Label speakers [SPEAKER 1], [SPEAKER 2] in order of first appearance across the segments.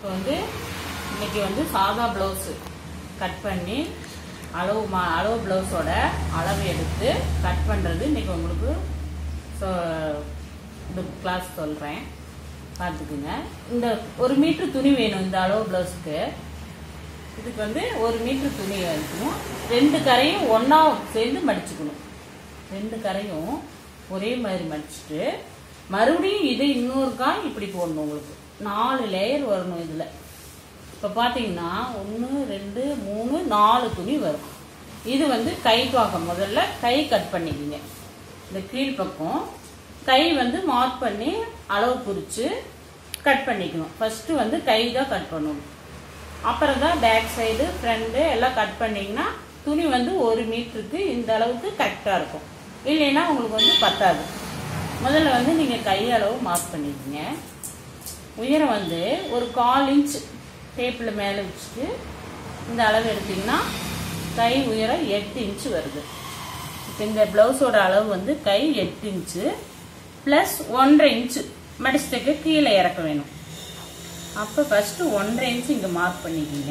[SPEAKER 1] இப்போ வந்து இன்னைக்கு வந்து சாதா ப்ளவுஸு கட் பண்ணி அளவு மா அளவு ப்ளவுஸோட அளவு எடுத்து கட் பண்ணுறது இன்னைக்கு உங்களுக்கு ஸோ இந்த கிளாஸ் சொல்கிறேன் பார்த்துக்குங்க இந்த ஒரு மீட்ரு துணி வேணும் இந்த அளவு ப்ளவுஸுக்கு இதுக்கு வந்து ஒரு மீட்ரு துணி எடுக்கணும் ரெண்டு கரையும் ஒன்றா சேர்ந்து மடிச்சுக்கணும் ரெண்டு கரையும் ஒரே மாதிரி மடிச்சுட்டு மறுபடியும் இது இன்னொரு காய் இப்படி போடணும் உங்களுக்கு நாலு லேயர் வரணும் இதில் இப்போ பார்த்தீங்கன்னா ஒன்று ரெண்டு மூணு நாலு துணி வரும் இது வந்து கை பாகம் முதல்ல கை கட் பண்ணிக்கிங்க இந்த கீழ் பக்கம் கை வந்து மார்க் பண்ணி அளவு குறித்து கட் பண்ணிக்கணும் ஃபஸ்ட்டு வந்து கை தான் கட் பண்ணணும் அப்புறம் தான் பேக் சைடு ஃப்ரண்ட்டு எல்லாம் கட் பண்ணிங்கன்னா துணி வந்து ஒரு மீட்டருக்கு இந்த அளவுக்கு கரெக்டாக இருக்கும் இல்லைன்னா உங்களுக்கு வந்து பத்தாது முதல்ல வந்து நீங்கள் கை அளவு மார்க் பண்ணிக்கங்க உயரம் வந்து ஒரு கால் இன்ச் டேப்பில் மேலே வச்சுட்டு இந்த அளவு எடுத்திங்கன்னா கை உயரம் எட்டு இன்ச்சு வருது இப்போ இந்த ப்ளவுஸோட அளவு வந்து கை எட்டு இன்ச்சு ப்ளஸ் ஒன்றரை இன்ச்சு மடிச்சுட்டு கீழே இறக்க வேணும் அப்போ ஃபஸ்ட்டு ஒன்றரை இன்ச்சு இங்கே மார்க் பண்ணிக்கோங்க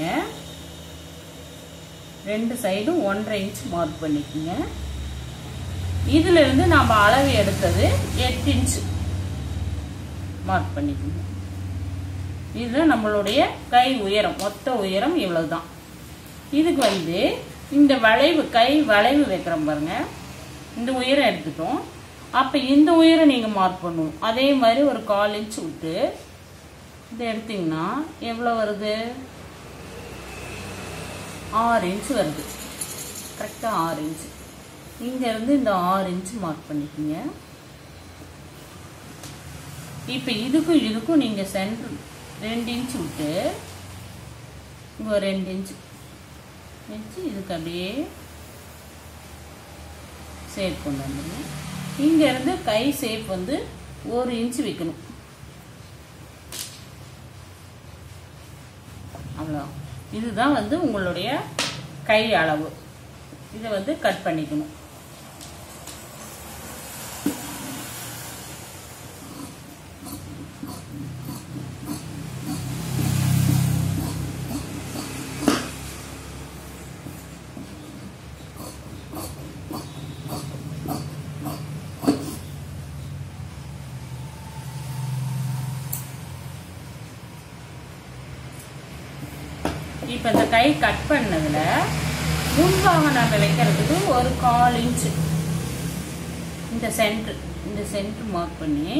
[SPEAKER 1] ரெண்டு சைடும் ஒன்றரை இன்ச் மார்க் பண்ணிக்கோங்க இதுல இருந்து நம்ம அளவு எடுத்தது எட்டு இன்ச்சு மார்க் பண்ணிக்கோங்க இது நம்மளுடைய கை உயரம் மொத்த உயரம் இவ்வளவுதான் இதுக்கு வந்து இந்த வளைவு கை வளைவு வைக்கிறோம் பாருங்க இந்த உயரம் எடுத்துட்டோம் அப்போ இந்த உயரம் நீங்கள் மார்க் பண்ணணும் அதே மாதிரி ஒரு கால் இன்ச் விட்டு இதை எடுத்தீங்கன்னா எவ்வளோ வருது ஆறு இன்ச் வருது கரெக்டாக ஆறு இன்ச் இங்கேருந்து இந்த ஆறு இன்ச் மார்க் பண்ணிக்கோங்க இப்போ இதுக்கும் இதுக்கும் நீங்கள் சென்டர் ரெண்டு இன்ச் விட்டு இங்கே ஒரு ரெண்டு இன்ச் வச்சு இதுக்கு அப்படியே ஷேப் கொண்டு வந்துடுங்க இங்கேருந்து கை ஷேப் வந்து ஒரு இன்ச் வைக்கணும் அவ்வளோ இதுதான் வந்து உங்களுடைய கை அளவு இதை வந்து கட் பண்ணிக்கணும் இப்போ இந்த கை கட் பண்ணதுல முன்பாக நம்ம வைக்கிறதுக்கு ஒரு கால் இன்ச்சு இந்த சென்டர் இந்த சென்டர் மார்க் பண்ணி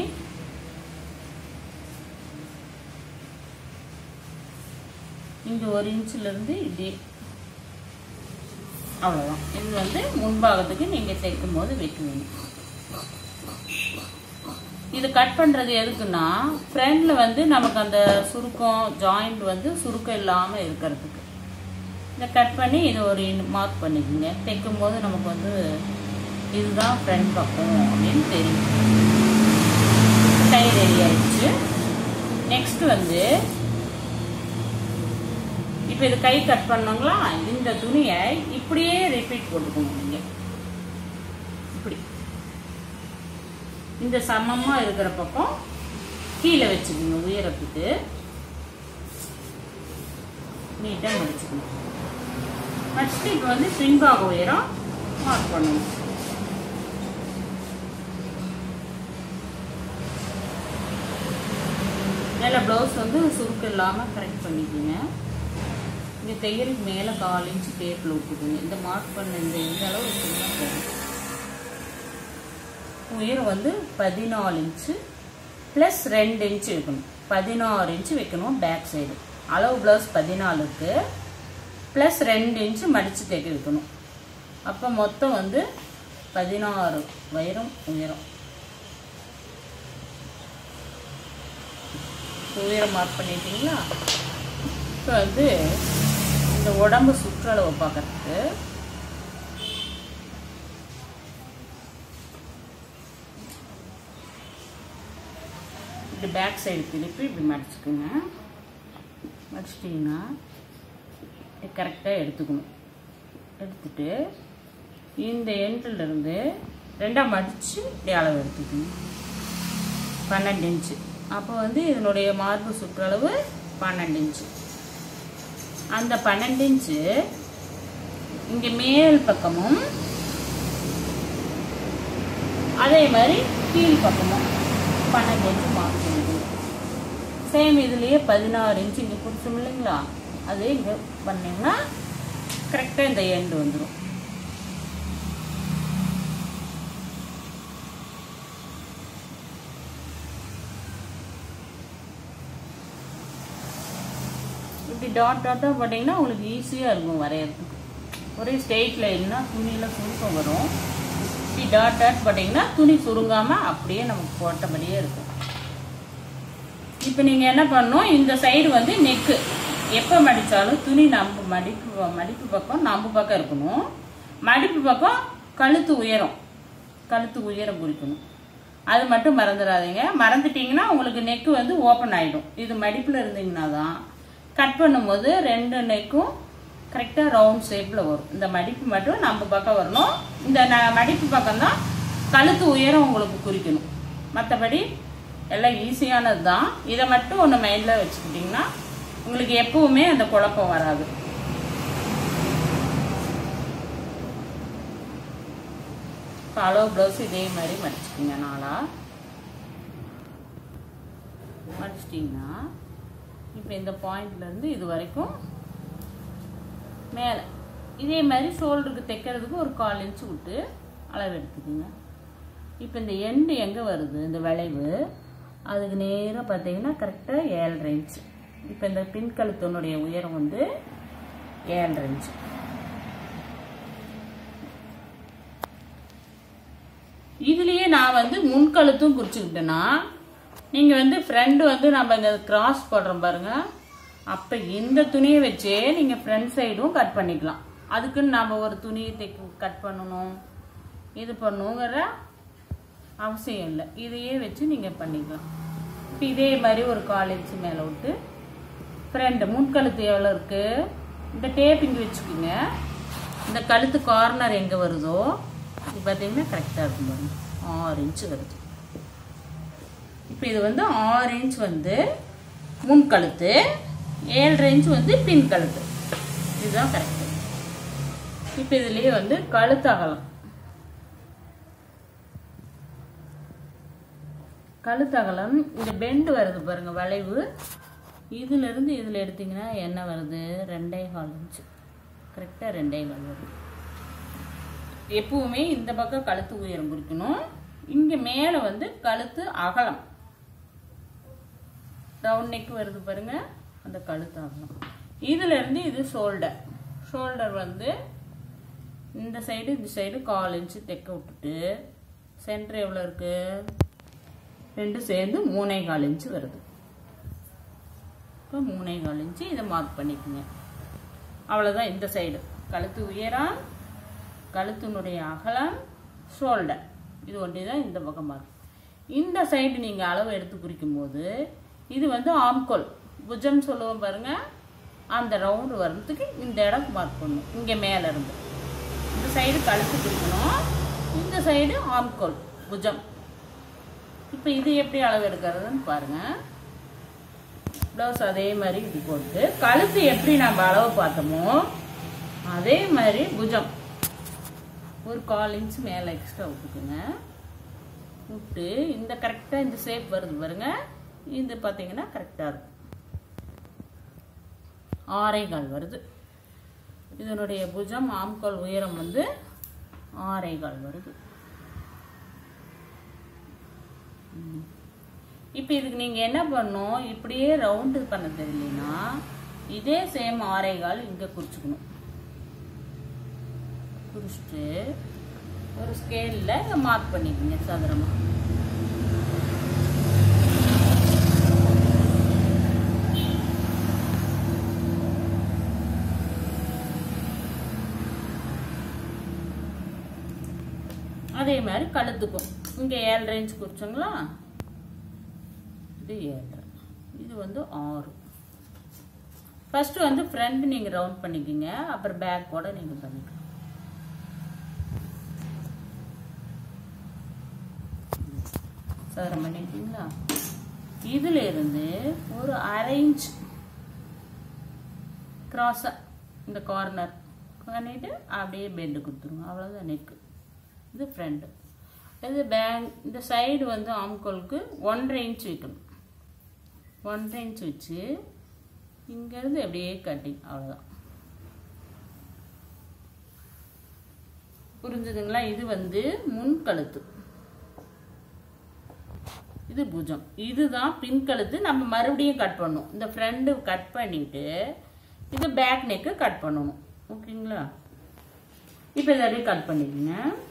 [SPEAKER 1] இங்க ஒரு இன்ச்ல இருந்து இப்படி அவ்வளோதான் இது வந்து முன்பாகத்துக்கு நீங்க தைக்கும் போது வைக்குவீங்க இது கட் பண்றது எதுக்குன்னா ஃப்ரண்ட்ல வந்து நமக்கு அந்த சுருக்கம் ஜாயிண்ட் வந்து சுருக்கம் இல்லாம இருக்கிறதுக்கு இதை கட் பண்ணி இது ஒரு மார்க் பண்ணிக்கோங்க தைக்கும் போது நமக்கு வந்து இதுதான் ஃப்ரண்ட் பக்கம் அப்படின்னு தெரியும் கை ரெடி ஆயிடுச்சு நெக்ஸ்ட் வந்து இப்போ இது கை கட் பண்ணோங்களா இந்த துணியை இப்படியே ரிப்பீட் போட்டுக்கணும் நீங்க இப்படி இந்த சமமா இருக்கிற பக்கம் கீழே வச்சுக்கோங்க உயரத்துக்கு நீட்டா மடிச்சுக்கணும் மடிச்சுட்டு இப்போ வந்து பின்பாக உயரம் மார்க் பண்ணணும் மேலே ப்ளவுஸ் வந்து சுருக்கு இல்லாமல் கரெக்ட் பண்ணிக்கோங்க இங்கே தையலுக்கு மேலே கால் இன்ச்சு டேப்பில் விட்டுக்குங்க இந்த மார்க் பண்ண இந்த இந்த அளவு வச்சுருந்தா போதும் உயரம் வந்து பதினாலு இன்ச்சு ப்ளஸ் ரெண்டு இன்ச்சு வைக்கணும் பதினாறு இன்ச்சு வைக்கணும் பேக் சைடு அளவு ப்ளவுஸ் பதினாலுக்கு ப்ளஸ் ரெண்டு இன்ச்சு மடித்து தைக்க வைக்கணும் அப்போ மொத்தம் வந்து பதினாறு உயரம் உயரம் உயரம் மார்க் பண்ணிட்டீங்களா இப்போ வந்து இந்த உடம்பு சுற்றளவு பார்க்கறதுக்கு இப்படி பேக் சைடு திருப்பி இப்படி மடிச்சுக்குங்க மடிச்சிட்டிங்கன்னா கரெக்டாக எடுத்துக்கணும் எடுத்துட்டு இந்த எண்டில் இருந்து ரெண்டாக மடித்து இப்படி அளவு எடுத்துக்கணும் பன்னெண்டு இன்ச்சு அப்போ வந்து இதனுடைய மார்பு சுற்றளவு பன்னெண்டு இன்ச்சு அந்த பன்னெண்டு இன்ச்சு இங்க மேல் பக்கமும் அதே மாதிரி கீழ் பக்கமும் பன்னெண்டு இன்ச்சு மார்க் பண்ணிக்கணும் சேம் இதுலயே பதினாறு இன்ச்சு இங்க பிடிச்சோம் இல்லைங்களா அது இங்க பண்ணீங்கன்னா கரெக்டா இந்த எண்டு வந்துடும் இப்படி டாட் டாட்டாக போட்டிங்கன்னா உங்களுக்கு ஈஸியாக இருக்கும் வரையறதுக்கு ஒரே ஸ்ட்ரெயிட் லைன்னா துணியில் சுருக்கம் வரும் இப்படி டாட் டாட் போட்டிங்கன்னா துணி சுருங்காமல் அப்படியே நமக்கு போட்டபடியே இருக்கும் இப்போ நீங்கள் என்ன பண்ணணும் இந்த சைடு வந்து நெக்கு எப்போ மடித்தாலும் துணி நம்பு மடிப்பு மடிப்பு பக்கம் நம்பு பக்கம் இருக்கணும் மடிப்பு பக்கம் கழுத்து உயரம் கழுத்து உயரம் குறிக்கணும் அது மட்டும் மறந்துடாதீங்க மறந்துட்டீங்கன்னா உங்களுக்கு நெக்கு வந்து ஓப்பன் ஆகிடும் இது மடிப்பில் இருந்தீங்கன்னா தான் கட் பண்ணும்போது ரெண்டு நெக்கும் கரெக்டாக ரவுண்ட் ஷேப்பில் வரும் இந்த மடிப்பு மட்டும் நம்ம பக்கம் வரணும் இந்த ந- மடிப்பு பக்கம் தான் கழுத்து உயரம் உங்களுக்கு குறிக்கணும் மற்றபடி எல்லாம் ஈஸியானது தான் இதை மட்டும் ஒன்று மைண்டில் வச்சுக்கிட்டிங்கன்னா உங்களுக்கு எப்பவுமே அந்த குழப்பம் வராது இப்போ அளவு ப்ளவுஸ் இதே மாதிரி மடிச்சுக்கோங்க நாளா மடிச்சிட்டிங்கன்னா இப்போ இந்த பாயிண்ட்லேருந்து இது வரைக்கும் மேலே இதே மாதிரி ஷோல்டருக்கு தைக்கிறதுக்கு ஒரு கால் இன்ச்சு விட்டு அளவு எடுத்துக்கோங்க இப்போ இந்த எண்டு எங்கே வருது இந்த வளைவு அதுக்கு நேராக பார்த்தீங்கன்னா கரெக்டாக ஏழரை இன்ச்சு இப்போ இந்த பின்கழுத்தினுடைய உயரம் வந்து ஏழரை இன்ச்சு இதுலயே நான் வந்து முன்கழுத்தும் குறிச்சுக்கிட்டேன்னா நீங்கள் வந்து ஃப்ரண்ட் வந்து நம்ம இங்கே கிராஸ் போடுறோம் பாருங்க அப்போ இந்த துணியை வச்சே நீங்கள் ஃப்ரண்ட் சைடும் கட் பண்ணிக்கலாம் அதுக்குன்னு நம்ம ஒரு துணியை தைக்க கட் பண்ணணும் இது பண்ணுங்கிற அவசியம் இல்லை இதையே வச்சு நீங்கள் பண்ணிக்கலாம் இப்போ இதே மாதிரி ஒரு கால் இன்ச்சு மேலே விட்டு ஃப்ரண்ட் முன்கழுத்து எவ்வளோ இருக்குது இந்த டேப் இங்கே வச்சுக்கோங்க இந்த கழுத்து கார்னர் எங்கே வருதோ இது பார்த்தீங்கன்னா கரெக்டாக இருக்கும் பாருங்க ஆறு இன்ச்சு வருது இப்போ இது வந்து ஆறு இன்ச் வந்து முன்கழுத்து ஏழரை இன்ச் வந்து பின் கழுத்து இதுதான் கரெக்டு இப்போ இதுலேயே வந்து கழுத்து அகலம் கழுத்து அகலம் இந்த பெண்டு வருது பாருங்க வளைவு இதுல இருந்து இதில் எடுத்தீங்கன்னா என்ன வருது ரெண்டே கால் இன்ச்சு கரெக்டாக ரெண்டே கால் வருது எப்பவுமே இந்த பக்கம் கழுத்து உயரம் குறிக்கணும் இங்க மேலே வந்து கழுத்து அகலம் ரவுண்ட் நெக் வருது பாருங்க அந்த கழுத்து அகலம் இதுல இருந்து இது ஷோல்டர் ஷோல்டர் வந்து இந்த சைடு இந்த சைடு கால் இன்ச்சு தைக்க விட்டுட்டு சென்டர் எவ்வளோ இருக்கு ரெண்டு சேர்ந்து மூணே கால் இன்ச்சு வருது இப்போ மூணே கால் இன்ச்சு இதை மார்க் பண்ணிக்கோங்க அவ்வளோதான் இந்த சைடு கழுத்து உயரம் கழுத்தினுடைய அகலம் ஷோல்டர் இது ஒன்றே தான் இந்த பக்கம் மார்க் இந்த சைடு நீங்கள் அளவு எடுத்து குறிக்கும் போது இது வந்து ஆம்கோல் புஜம் சொல்லுவோம் பாருங்க அந்த ரவுண்டு வர்றதுக்கு இந்த இடம் மார்க் பண்ணணும் இங்கே மேலே இருந்து இந்த சைடு கழுத்து குறிக்கணும் இந்த சைடு ஆம்கோல் புஜம் இப்போ இது எப்படி அளவு எடுக்கிறதுன்னு பாருங்க ப்ளவுஸ் அதே மாதிரி இது போட்டு கழுத்து எப்படி நம்ம அளவு பார்த்தோமோ அதே மாதிரி புஜம் ஒரு கால் இன்ச் மேலே எக்ஸ்ட்ரா விட்டுக்குங்க விட்டு இந்த கரெக்டாக இந்த ஷேப் வருது பாருங்க இது பார்த்தீங்கன்னா கரெக்டாக இருக்கும் ஆறே கால் வருது இதனுடைய புஜம் ஆம்கால் உயரம் வந்து ஆறே கால் வருது இப்போ இதுக்கு நீங்கள் என்ன பண்ணணும் இப்படியே ரவுண்டு பண்ண தெரியலனா இதே சேம் ஆறே கால் இங்கே குறிச்சுக்கணும் குறிச்சிட்டு ஒரு ஸ்கேலில் மார்க் பண்ணிக்கோங்க சதுரமாக அதே மாதிரி கழுத்துக்கும் இங்கே ஏழு ரேஞ்ச் குறிச்சோங்களா இது ஏழரை இது வந்து ஆறு ஃபர்ஸ்ட் வந்து ஃப்ரண்ட் நீங்கள் ரவுண்ட் பண்ணிக்கோங்க அப்புறம் பேக் கூட நீங்கள் பண்ணிக்கலாம் சதுரம் பண்ணிட்டீங்களா இதுல இருந்து ஒரு அரை இன்ச் கிராஸாக இந்த கார்னர் பண்ணிட்டு அப்படியே பெண்டு கொடுத்துருங்க அவ்வளோதான் நெக்கு இது ஃப்ரண்ட்டு இது பேக் இந்த சைடு வந்து ஆம்கோலுக்கு ஒன்றரை இன்ச் வைக்கணும் ஒன்றரை இன்ச் வச்சு இங்கேருந்து அப்படியே கட்டிங் அவ்வளோதான் புரிஞ்சுதுங்களா இது வந்து முன் கழுத்து இது புஜம் இதுதான் பின் கழுத்து நம்ம மறுபடியும் கட் பண்ணணும் இந்த ஃப்ரண்ட் கட் பண்ணிட்டு இது பேக் நெக்கு கட் பண்ணணும் ஓகேங்களா இப்போ இதை அப்படியே கட் பண்ணிக்கங்க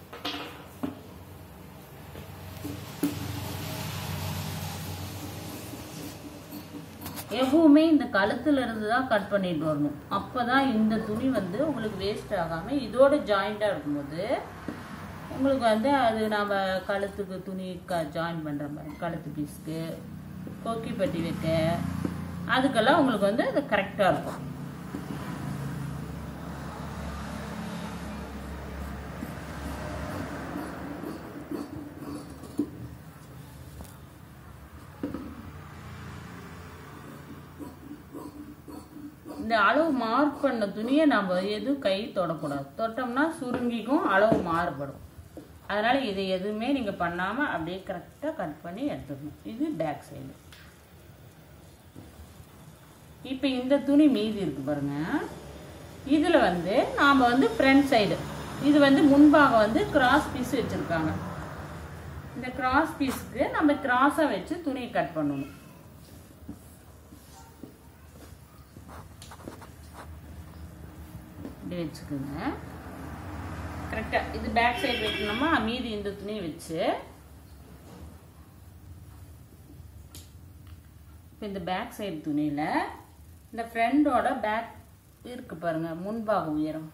[SPEAKER 1] எப்பவுமே இந்த கழுத்துல இருந்து தான் கட் பண்ணிட்டு வரணும் அப்பதான் இந்த துணி வந்து உங்களுக்கு வேஸ்ட் ஆகாம இதோட ஜாயிண்டா இருக்கும்போது உங்களுக்கு வந்து அது நம்ம கழுத்துக்கு துணி க ஜாயின் பண்ற மாதிரி கழுத்து பீஸ்க்கு கொக்கி பட்டி வைக்க அதுக்கெல்லாம் உங்களுக்கு வந்து அது கரெக்டா இருக்கும் இந்த அளவு மார்க் பண்ண துணியை நம்ம எதுவும் கை தொடக்கூடாது தொட்டோம்னா சுருங்கிக்கும் அளவு மாறுபடும் அதனால இதை எதுவுமே நீங்க பண்ணாம அப்படியே கரெக்டா கட் பண்ணி எடுத்துக்கணும் இது பேக் சைடு இப்போ இந்த துணி மீதி இருக்கு பாருங்க இதுல வந்து நாம வந்து ஃப்ரண்ட் சைடு இது வந்து முன்பாக வந்து கிராஸ் பீஸ் வச்சிருக்காங்க இந்த கிராஸ் பீஸ்க்கு நம்ம கிராஸா வச்சு துணியை கட் பண்ணணும் இப்படி வச்சுக்கோங்க கரெக்டாக இது பேக் சைடு வைக்கணுமா மீதி இந்த துணியை வச்சு இப்போ இந்த பேக் சைடு துணியில் இந்த ஃப்ரெண்டோட பேக் இருக்கு பாருங்க முன்பாக உயரம்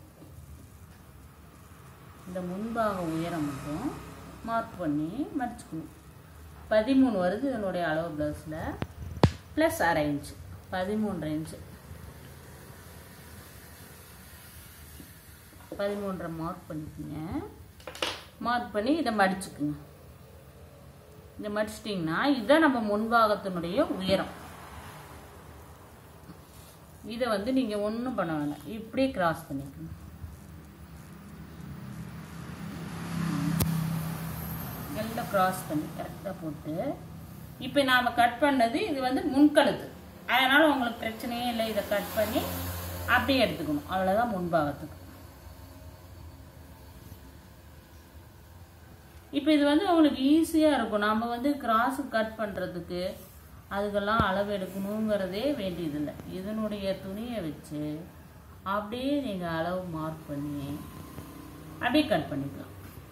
[SPEAKER 1] இந்த முன்பாக உயரம் மட்டும் மார்க் பண்ணி மடிச்சுக்கணும் பதிமூணு வருது இதனுடைய அளவு ப்ளவுஸில் ப்ளஸ் அரை இன்ச்சு பதிமூன்றரை இன்ச்சு பதிமூன்றரை மார்க் பண்ணிக்கோங்க மார்க் பண்ணி இதை மடிச்சுக்குங்க இதை மடிச்சிட்டிங்கன்னா இதுதான் நம்ம முன்பாகத்தினுடைய உயரம் இதை வந்து நீங்கள் ஒன்றும் பண்ண வேண்டாம் இப்படியே கிராஸ் பண்ணிக்கணும் எல்லாம் கிராஸ் பண்ணி கரெக்டாக போட்டு இப்போ நாம் கட் பண்ணது இது வந்து முன்கழுத்து அதனால் உங்களுக்கு பிரச்சனையே இல்லை இதை கட் பண்ணி அப்படியே எடுத்துக்கணும் அவ்வளோதான் முன்பாகத்துக்கு இப்போ இது வந்து உங்களுக்கு ஈஸியாக இருக்கும் நம்ம வந்து கிராஸ் கட் பண்ணுறதுக்கு அதுக்கெல்லாம் அளவு எடுக்கணுங்கிறதே வேண்டியதில்லை இதனுடைய துணியை வச்சு அப்படியே நீங்கள் அளவு மார்க் பண்ணி அப்படியே கட் பண்ணிக்கலாம்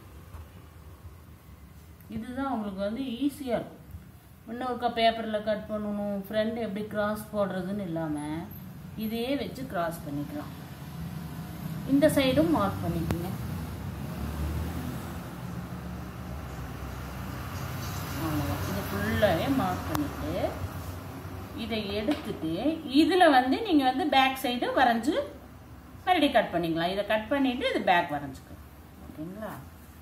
[SPEAKER 1] இதுதான் உங்களுக்கு வந்து ஈஸியாக இருக்கும் இன்னொருக்கா பேப்பரில் கட் பண்ணணும் ஃப்ரெண்ட் எப்படி கிராஸ் போடுறதுன்னு இல்லாமல் இதே வச்சு கிராஸ் பண்ணிக்கலாம் இந்த சைடும் மார்க் பண்ணிக்கோங்க அவ்வளோதான் இதை ஃபுல்லாகவே மார்க் பண்ணிவிட்டு இதை எடுத்துட்டு இதில் வந்து நீங்கள் வந்து பேக் சைடு வரைஞ்சி மறுபடியும் கட் பண்ணிக்கலாம் இதை கட் பண்ணிவிட்டு இது பேக் வரைஞ்சிக்கலாம் ஓகேங்களா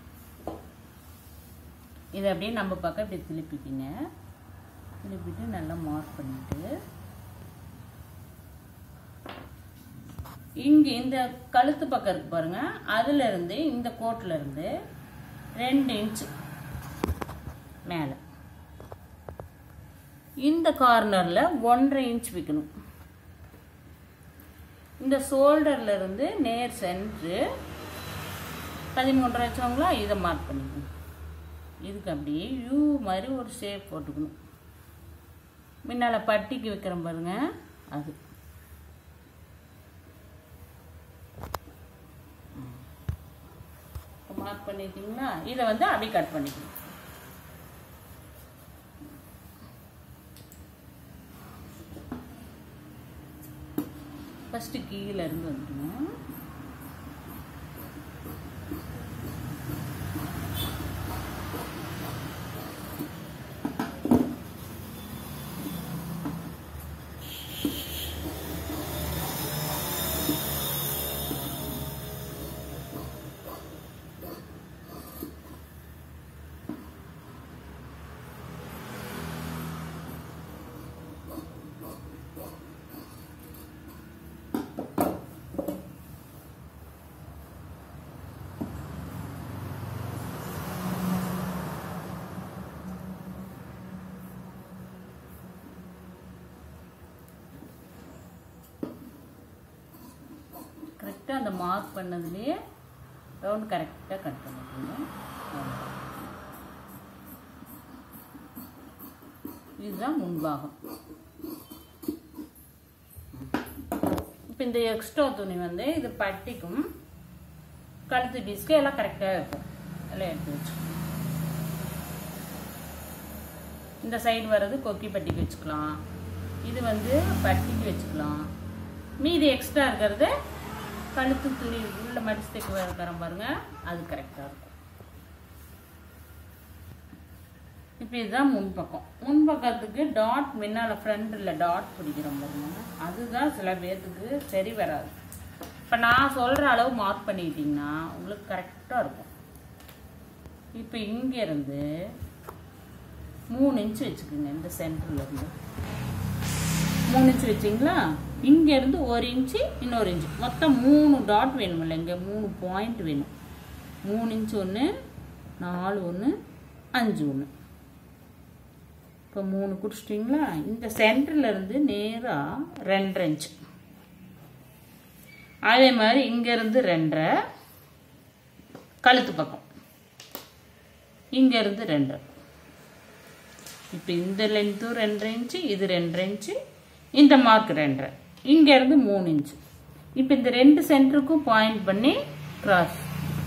[SPEAKER 1] இதை அப்படியே நம்ம பக்கம் இப்படி திருப்பிக்கிங்க திருப்பிட்டு நல்லா மார்க் பண்ணிட்டு இங்கே இந்த கழுத்து பக்கம் இருக்கு பாருங்க அதுல இருந்து இந்த கோட்ல இருந்து ரெண்டு இன்ச் மேலே இந்த கார்னர்ல ஒன்றரை இன்ச் வைக்கணும் இந்த ஷோல்டர்ல இருந்து நேர் சென்ட்ரு பதிமூன்றரை வச்சவங்களா இதை மார்க் பண்ணிக்கணும் இதுக்கு அப்படியே யூ மாதிரி ஒரு ஷேப் போட்டுக்கணும் முன்னால் பட்டிக்கு வைக்கிறோம் பாருங்க அது மார்க் பண்ணிட்டீங்களா இதை வந்து அப்படியே கட் பண்ணிக்கணும் ஃபஸ்ட்டு கீழே இருந்து வந்துடணும் கரெக்டாக அந்த மார்க் பண்ணதுலேயே ரவுண்ட் கரெக்டாக கட் பண்ணிக்கோங்க அவ்வளவுதான். இதுதான் முன்பாகம் இப்போ இந்த எக்ஸ்ட்ரா துணி வந்து இது பட்டிக்கும் கழுத்து பீஸ்க்கு எல்லாம் கரெக்டாக இருக்கும் எல்லாம் எடுத்து வச்சுக்கோங்க இந்த சைடு வர்றது கொக்கி பட்டிக்கு வச்சுக்கலாம் இது வந்து பட்டிக்கு வச்சுக்கலாம் மீதி எக்ஸ்ட்ரா இருக்கிறது கழுத்து துணி உள்ள மடிச்சு தைக்க இருக்கிறோம் பாருங்க அது கரெக்டாக இருக்கும் இப்போ இதுதான் முன்பக்கம் முன்பக்கத்துக்கு டாட் முன்னால் ஃப்ரண்டில் டாட் பிடிக்கிறோம் பாருங்க அதுதான் சில பேர்த்துக்கு சரி வராது இப்போ நான் சொல்கிற அளவு மார்க் பண்ணிக்கிட்டிங்கன்னா உங்களுக்கு கரெக்டாக இருக்கும் இப்போ இங்கேருந்து மூணு இன்ச்சு வச்சுக்கோங்க இந்த சென்டர்ல இருந்து மூணு இன்ச்சு வச்சிங்களா இங்கேருந்து ஒரு இன்ச்சு இன்னொரு இன்ச்சு மொத்தம் மூணு டாட் வேணும் இல்லை இங்கே மூணு பாயிண்ட் வேணும் மூணு இன்ச்சு ஒன்று நாலு ஒன்று அஞ்சு ஒன்று இப்போ மூணு குடிச்சிட்டிங்களா இந்த சென்டர்ல இருந்து நேராக ரெண்டரை இன்ச்சு அதே மாதிரி இங்கேருந்து ரெண்டரை கழுத்து பக்கம் இங்கேருந்து ரெண்டரை இப்போ இந்த லென்த்தும் ரெண்டரை இன்ச்சு இது ரெண்டரை இன்ச்சு இந்த மார்க் ரெண்டரை இங்கேருந்து மூணு இன்ச்சு இப்போ இந்த ரெண்டு சென்டருக்கும் பாயிண்ட் பண்ணி கிராஸ்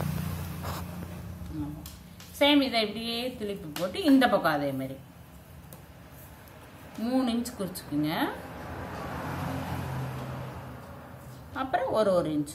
[SPEAKER 1] சேம் இதை இப்படியே திருப்பி போட்டு இந்த பக்கம் அதே மாதிரி மூணு இன்ச் குறிச்சுக்குங்க அப்புறம் ஒரு ஒரு இன்ச்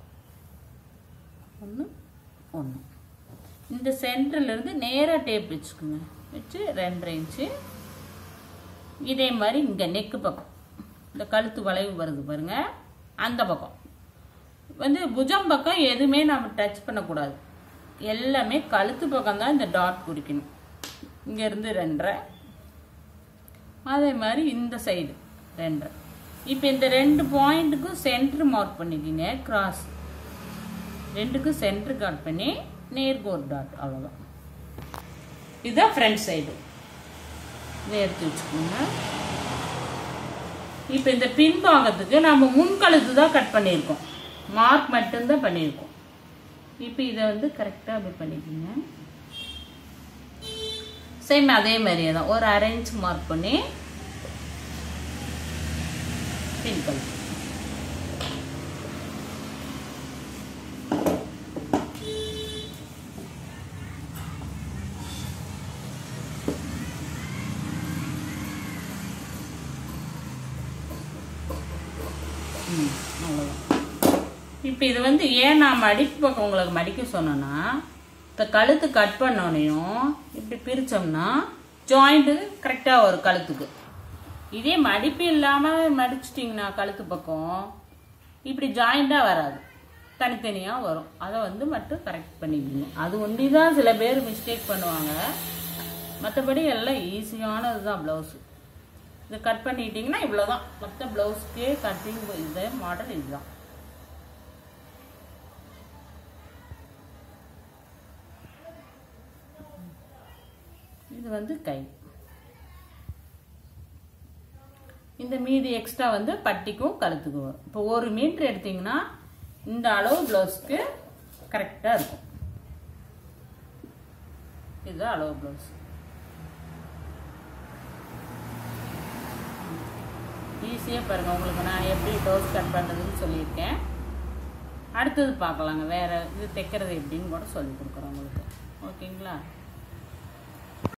[SPEAKER 1] ஒன்று ஒன்று இந்த சென்டர்லேருந்து நேராக டேப் வச்சுக்கோங்க வச்சு ரெண்டரை இன்ச்சு இதே மாதிரி இங்கே நெக்கு பக்கம் இந்த கழுத்து வளைவு வருது பாருங்க அந்த பக்கம் வந்து புஜம் பக்கம் எதுவுமே நம்ம டச் பண்ணக்கூடாது எல்லாமே கழுத்து பக்கம் தான் இந்த டாட் குறிக்கணும் இங்கேருந்து ரெண்டரை அதே மாதிரி இந்த சைடு ரெண்டரை இப்போ இந்த ரெண்டு பாயிண்ட்டுக்கும் சென்டர் மார்க் பண்ணிக்கிங்க கிராஸ் ரெண்டுக்கும் சென்டர் காட் பண்ணி நேருக்கு ஒரு டாட் அவ்வளோதான் இதுதான் ஃப்ரண்ட் சைடு இதை எடுத்து வச்சுக்கோங்க இப்போ இந்த பின்பாகத்துக்கு நம்ம முன்கழுத்து தான் கட் பண்ணியிருக்கோம் மார்க் மட்டும்தான் பண்ணியிருக்கோம் இப்போ இதை வந்து கரெக்டாக அப்படி பண்ணிக்கோங்க சேம் அதே மாதிரியே தான் ஒரு அரை இன்ச் மார்க் பண்ணி பின்கழுத்து ம், அவ்வளவுதான். இப்போ இது வந்து ஏன் நான் மடிப்பு பக்கம் உங்களுக்கு மடிக்க சொன்னேன்னா இந்த கழுத்து கட் பண்ணோனையும் இப்படி பிரித்தோம்னா ஜாயிண்ட்டு கரெக்டாக வரும் கழுத்துக்கு இதே மடிப்பு இல்லாமல் மடிச்சிட்டிங்கன்னா கழுத்து பக்கம் இப்படி ஜாயிண்டாக வராது தனித்தனியாக வரும் அதை வந்து மட்டும் கரெக்ட் பண்ணிக்கணும் அது ஒண்டி தான் சில பேர் மிஸ்டேக் பண்ணுவாங்க மற்றபடி எல்லாம் ஈஸியானது தான் ப்ளவுஸு இதை கட் பண்ணிட்டீங்கன்னா இவ்வளோதான் மொத்த ப்ளவுஸ்க்கே கட்டிங் இது மாடல் இதுதான் இது வந்து கை இந்த மீதி எக்ஸ்ட்ரா வந்து பட்டிக்கும் கழுத்துக்கும் வரும் இப்போ ஒரு மீட்டர் எடுத்தீங்கன்னா இந்த அளவு ப்ளவுஸ்க்கு கரெக்டாக இருக்கும் இதுதான் அளவு ப்ளவுஸ் ஈஸியாக பாருங்கள் உங்களுக்கு நான் எப்படி ப்ளவுஸ் கட் பண்ணுறதுன்னு சொல்லியிருக்கேன் அடுத்தது பார்க்கலாங்க வேறு இது தைக்கிறது எப்படின்னு கூட சொல்லி கொடுக்குறேன் உங்களுக்கு ஓகேங்களா